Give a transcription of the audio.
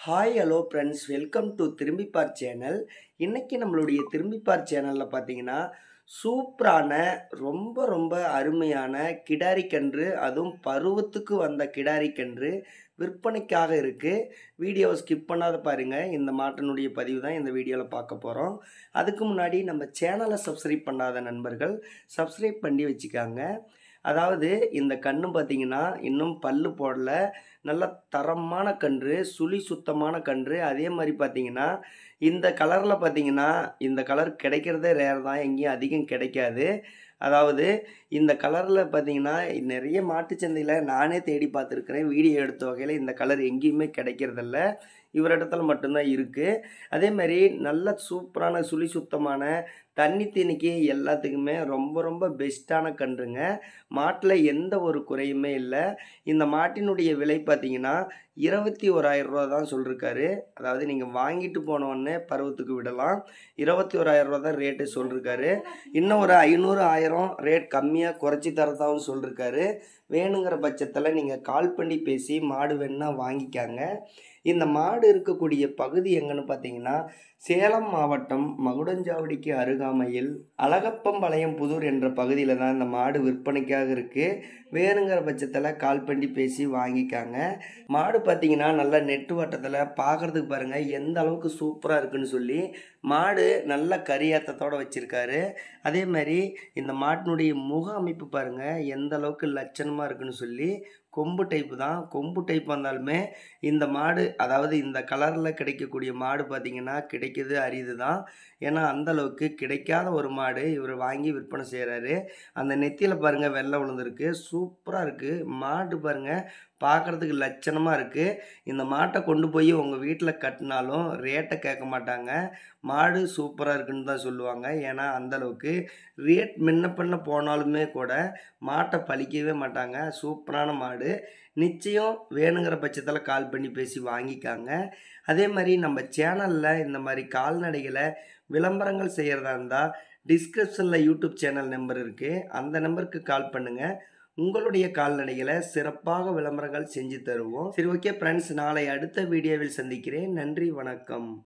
hi hello friends welcome to Thirumbipaar channel இன்றைக்கி நம்மளுடைய திரும்பிப்பார் சேனலில் பார்த்தீங்கன்னா சூப்பரான ரொம்ப ரொம்ப அருமையான கிடாரி கன்று அதுவும் பருவத்துக்கு வந்த கிடாரி கன்று விற்பனைக்காக இருக்குது வீடியோவை ஸ்கிப் பண்ணாத பாருங்கள் இந்த மாட்டினுடைய பதிவு தான் இந்த வீடியோவில் பார்க்க போகிறோம் அதுக்கு முன்னாடி நம்ம சேனலை சப்ஸ்கிரைப் பண்ணாத நண்பர்கள் சப்ஸ்கிரைப் பண்ணி வச்சுக்காங்க அதாவது இந்த கன்று பார்த்தீங்கன்னா இன்னும் பல்லு போடல நல்ல தரமான கன்று சுழி சுத்தமான கன்று அதே மாதிரி பார்த்தீங்கன்னா இந்த கலரில் பார்த்தீங்கன்னா இந்த கலர் கிடைக்கிறதே ரேர் தான் எங்கேயும் அதிகம் கிடைக்காது அதாவது இந்த கலரில் பார்த்தீங்கன்னா நிறைய மாட்டுச்சந்தையில் நானே தேடி பார்த்துருக்குறேன் வீடியோ எடுத்த வகையில் இந்த கலர் எங்கேயுமே கிடைக்கிறதில்ல இவரிடத்துல மட்டும்தான் இருக்குது அதே மாதிரி நல்ல சூப்பரான சுழி சுத்தமான தண்ணி தீனிக்கு எல்லாத்துக்குமே ரொம்ப ரொம்ப பெஸ்ட்டான கன்றுங்க மாட்டில் எந்த ஒரு குறையுமே இல்லை இந்த மாட்டினுடைய விலை பார்த்தீங்கன்னா இருபத்தி ஓராயிரம் ரூபா தான் சொல்லிருக்காரு அதாவது நீங்கள் வாங்கிட்டு போனோடனே பருவத்துக்கு விடலாம் இருபத்தி ஓராயிரம் ரூபா தான் ரேட்டு சொல்லிருக்காரு இன்னும் ஒரு ஐநூறு ஆயிரம் ரேட் கம்மியாக குறைச்சி தரதாகவும் சொல்லிருக்காரு வேணுங்கிற பட்சத்தில் நீங்கள் கால் பண்ணி பேசி மாடு வேணுன்னா வாங்கிக்காங்க இந்த மாடு இருக்கக்கூடிய பகுதி எங்கன்னு பார்த்தீங்கன்னா சேலம் மாவட்டம் மகுடஞ்சாவடிக்கு அருகாமையில் அழகப்பம்பாளையம் புதூர் என்ற பகுதியில் தான் இந்த மாடு விற்பனைக்காக இருக்குது வேணுங்கிற பட்சத்தில் கால் பண்ணி பேசி வாங்கிக்காங்க மாடு பார்த்தீங்கன்னா நல்ல நெட்டு வட்டத்தில் பார்க்குறதுக்கு பாருங்கள் எந்த அளவுக்கு சூப்பராக இருக்குன்னு சொல்லி மாடு நல்ல கரியாத்தத்தோடு வச்சுருக்காரு அதே மாதிரி இந்த மாட்டினுடைய முக அமைப்பு பாருங்கள் எந்த அளவுக்கு லட்சணமாக இருக்குன்னு சொல்லி கொம்பு டைப்பு தான் கொம்பு டைப் வந்தாலுமே இந்த மாடு அதாவது இந்த கலரில் கிடைக்கக்கூடிய மாடு பார்த்திங்கன்னா கிடைக்கிது அரிது தான் ஏன்னா அந்தளவுக்கு கிடைக்காத ஒரு மாடு இவர் வாங்கி விற்பனை செய்கிறாரு அந்த நெத்தியில் பாருங்கள் வெள்ளை விழுந்திருக்கு சூப்பராக இருக்குது மாடு பாருங்கள் பார்க்குறதுக்கு லட்சணமாக இருக்குது இந்த மாட்டை கொண்டு போய் உங்கள் வீட்டில் கட்டினாலும் ரேட்டை கேட்க மாட்டாங்க மாடு சூப்பராக இருக்குன்னு தான் சொல்லுவாங்க ஏன்னா அந்தளவுக்கு ரேட் முன்ன பண்ண போனாலுமே கூட மாட்டை பழிக்கவே மாட்டாங்க சூப்பரான மாடு நிச்சயம் வேணுங்கிற பட்சத்தில் கால் பண்ணி பேசி வாங்கிக்காங்க அதே மாதிரி நம்ம சேனலில் இந்த மாதிரி கால்நடைகளை விளம்பரங்கள் செய்கிறதா இருந்தால் டிஸ்கிரிப்ஷனில் யூடியூப் சேனல் நம்பர் இருக்குது அந்த நம்பருக்கு கால் பண்ணுங்கள் உங்களுடைய கால்நடைகளை சிறப்பாக விளம்பரங்கள் செஞ்சு தருவோம் சரி ஓகே ஃப்ரெண்ட்ஸ் நாளை அடுத்த வீடியோவில் சந்திக்கிறேன் நன்றி வணக்கம்